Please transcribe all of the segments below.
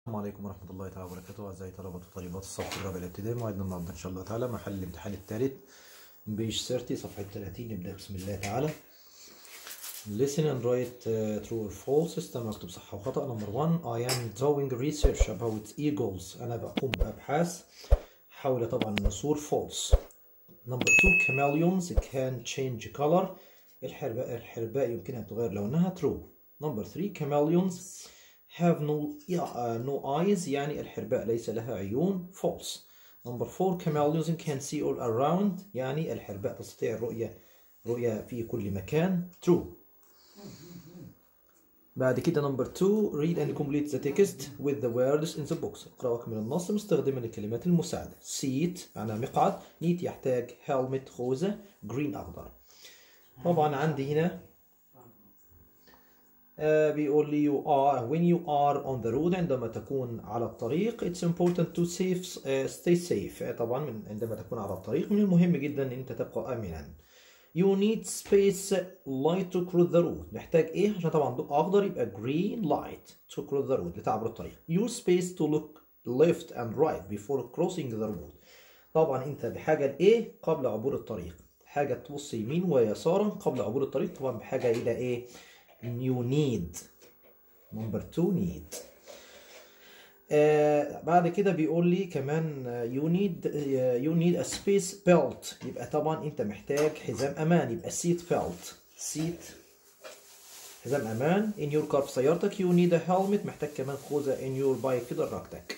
السلام عليكم ورحمة الله تعالى وبركاته أعزائي طلبة وطالبات الصف الرابع الابتدائي موعدنا النهاردة إن شاء الله تعالى محل الامتحان الثالث بيج 30 صفحة 30 نبدأ بسم الله تعالى Listen and write uh, true or false استمع اكتب صح وخطأ number one I am doing research about eagles أنا بقوم بأبحاث حول طبعا النسور false number two chameleons can change color الحرباء الحرباء يمكنها أن تغير لونها true number three chameleons have no uh, no eyes يعني الحرباء ليس لها عيون false number four chameleons can see all around يعني الحرباء تستطيع الرؤية رؤية في كل مكان true بعد كده number two read and complete the text with the words in the box اقرأ واكمل النص مستخدما الكلمات المساعدة seat معناها مقعد need يحتاج helmet خوذة green أخضر طبعا عندي هنا آه، بيقول لي you are when you are on the road عندما تكون على الطريق it's important to safe آه، stay safe آه، طبعا من عندما تكون على الطريق من المهم جدا ان انت تبقى امنا you need space light to cross the road محتاج ايه عشان طبعا ضوء اخضر يبقى green light to cross the road لتعبر الطريق your space to look left and right before crossing the road طبعا انت بحاجه لايه قبل عبور الطريق حاجه تبص يمين ويسارا قبل عبور الطريق طبعا بحاجه الى ايه you need number two need آه بعد كده بيقول لي كمان آه، you need آه، you need a space belt يبقى طبعا انت محتاج حزام امان يبقى seat belt seat حزام امان in your car في سيارتك you need a helmet محتاج كمان خوذة in your bike في دراجتك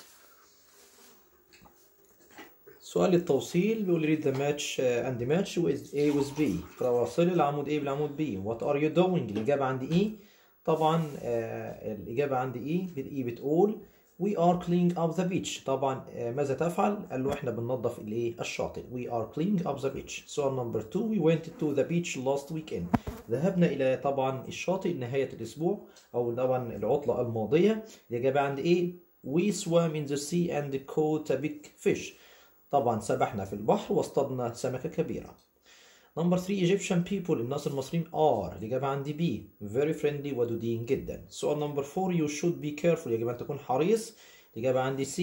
سؤال التوصيل بيقول لي read the match uh, and match with A with B اقرأ واصل العمود A بالعمود B what are you doing الإجابة عندي E طبعا آه الإجابة عندي E E بتقول we are cleaning up the beach طبعا آه ماذا تفعل قال له احنا بننظف الايه الشاطئ we are cleaning up the beach سؤال نمبر 2 we went to the beach last weekend ذهبنا إلى طبعا الشاطئ نهاية الأسبوع أو طبعا العطلة الماضية الإجابة عندي إيه we swam in the sea and caught a big fish طبعا سبحنا في البحر واصطادنا سمكة كبيرة نمبر 3 Egyptian people الناس المصريين are الإجابة عندي B very friendly ودودين جدا سؤال نمبر 4 you should be careful يجب أن تكون حريص الإجابة عندي C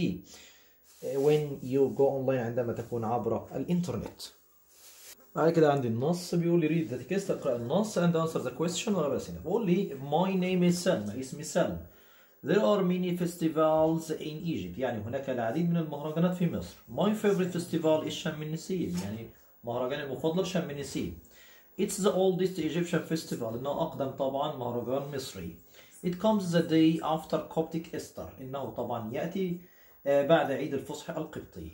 when you go online عندما تكون عبر الإنترنت بعد كده عندي النص بيقول لي read the text اقرأ النص and answer the question ولا بس هنا بيقول لي my name is سلمى اسمي سلمى There are many festivals in Egypt يعني هناك العديد من المهرجانات في مصر. My favorite festival is شم النسيم يعني مهرجان المفضل شم النسيم. It's the oldest Egyptian festival إنه أقدم طبعا مهرجان مصري. It comes the day after Coptic Easter إنه طبعا يأتي آه، بعد عيد الفصح القبطي.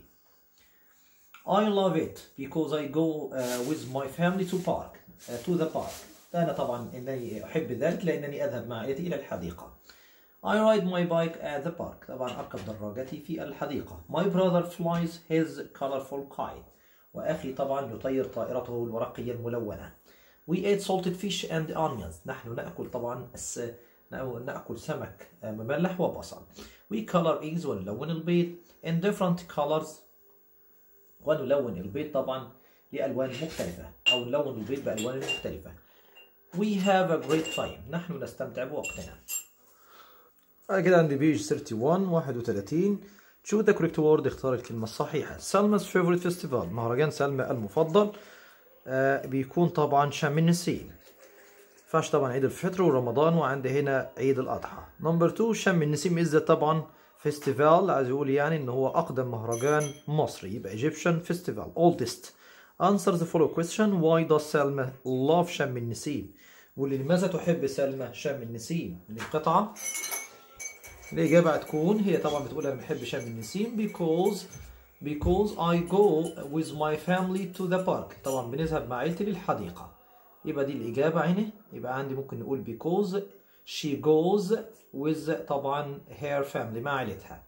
I love it because I go uh, with my family to park uh, to the park. أنا طبعا إنني أحب ذلك لأنني أذهب مع عائلتي إلى الحديقة. I ride my bike at the park. طبعا أركب دراجتي في الحديقة. My brother flies his colorful kite. وأخي طبعا يطير طائرته الورقية الملونة. We ate salted fish and onions. نحن نأكل طبعا الس... نأكل سمك مملح وبصل. We color eggs ونلون البيض in different colors ونلون البيض طبعا لألوان مختلفة أو نلون البيض بألوان مختلفة. We have a great time. نحن نستمتع بوقتنا. بعد كده عندي بيج 31 31 choose the correct word اختار الكلمة الصحيحة سلما's favorite festival مهرجان سلمى المفضل آه بيكون طبعا شم النسيم فاش طبعا عيد الفطر ورمضان وعندي هنا عيد الأضحى نمبر 2 شم النسيم is the طبعا فيستيفال عايز يقول يعني ان هو اقدم مهرجان مصري يبقى Egyptian festival oldest answer the following question why does سلمى love شم النسيم واللي لماذا تحب سلمى شم النسيم من القطعة الإجابة هتكون هي طبعا بتقول أنا بحب شم النسيم because because I go with my family to the park طبعا بنذهب مع عيلتي للحديقة يبقى دي الإجابة هنا يبقى عندي ممكن نقول because she goes with طبعا her family مع عيلتها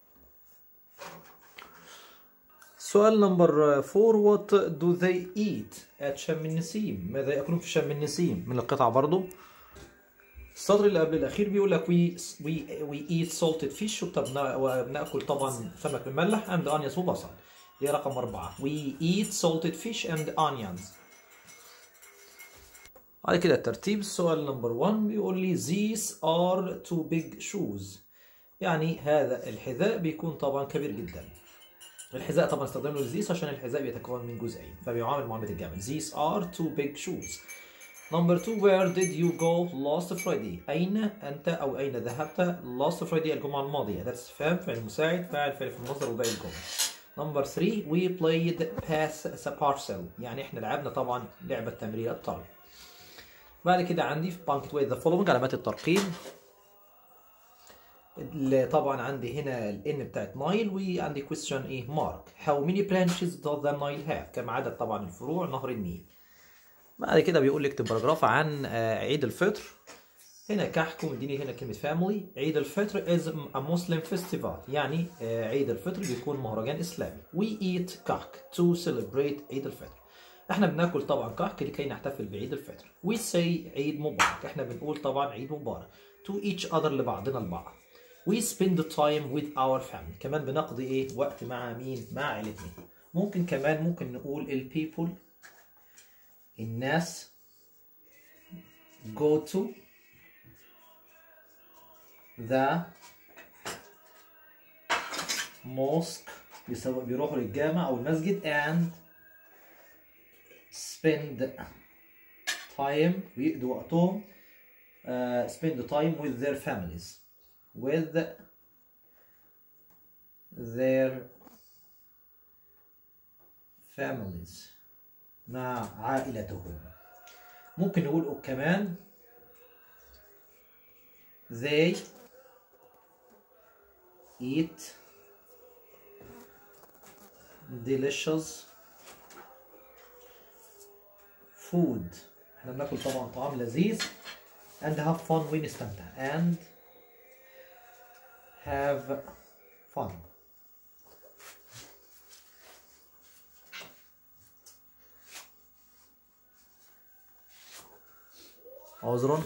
سؤال نمبر 4 what do they eat at شم النسيم ماذا يأكلون في شم النسيم من القطعة برضو السطر اللي قبل الأخير بيقول لك we we we eat salted fish وطب- وبناكل طبعا سمك مملح and onions وبصل دي رقم أربعة we eat salted fish and onions بعد كده الترتيب السؤال نمبر 1 بيقول لي these are two big shoes يعني هذا الحذاء بيكون طبعا كبير جدا الحذاء طبعا استخدم له these عشان الحذاء بيتكون من جزئين فبيعامل معاملة الجمع these are two big shoes Number two where did you go last Friday أين أنت أو أين ذهبت last Friday الجمعة الماضية that's فاعل فعل مساعد فاعل فعل في المصدر وباقي الجمل Number three we played pass the parcel يعني احنا لعبنا طبعا لعبة تمرير الطرد بعد كده عندي في punctuate the following علامات الترقيم اللي طبعا عندي هنا ال N بتاعت نايل وعندي question ايه مارك how many branches does the Nile have كم عدد طبعا الفروع نهر النيل بعد كده بيقول لي اكتب باراجراف عن آه، عيد الفطر هنا كحكم اديني هنا كلمة family عيد الفطر is a Muslim festival يعني آه، عيد الفطر بيكون مهرجان إسلامي we eat كحك to celebrate عيد الفطر احنا بناكل طبعا كحك لكي نحتفل بعيد الفطر we say عيد مبارك احنا بنقول طبعا عيد مبارك to each other لبعضنا البعض we spend time with our family كمان بنقضي ايه وقت مع مين مع عيلتنا ممكن كمان ممكن نقول ال people الناس go to the mosque بيسو- بيروحوا للجامع او المسجد and spend time بيقضوا وقتهم uh, spend time with their families with their families مع عائلتهم ممكن نقول كمان they eat delicious food احنا بناكل طبعا طعام لذيذ and have fun ونستمتع and have fun عذرا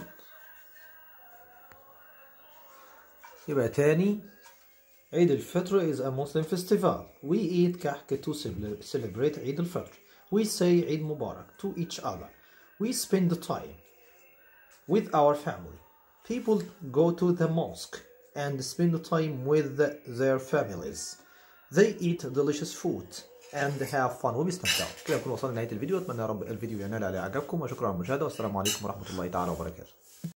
يبقى تاني عيد الفطر is a Muslim festival. We eat كحك to cele- celebrate عيد الفطر. We say عيد مبارك to each other. We spend the time with our family. People go to the mosque and spend the time with their families. They eat delicious food and have fun وبيستمتعوا. كده نكون وصلنا لنهاية الفيديو. أتمنى يا رب الفيديو ينال على إعجابكم وشكرا على المشاهدة والسلام عليكم ورحمة الله تعالى وبركاته.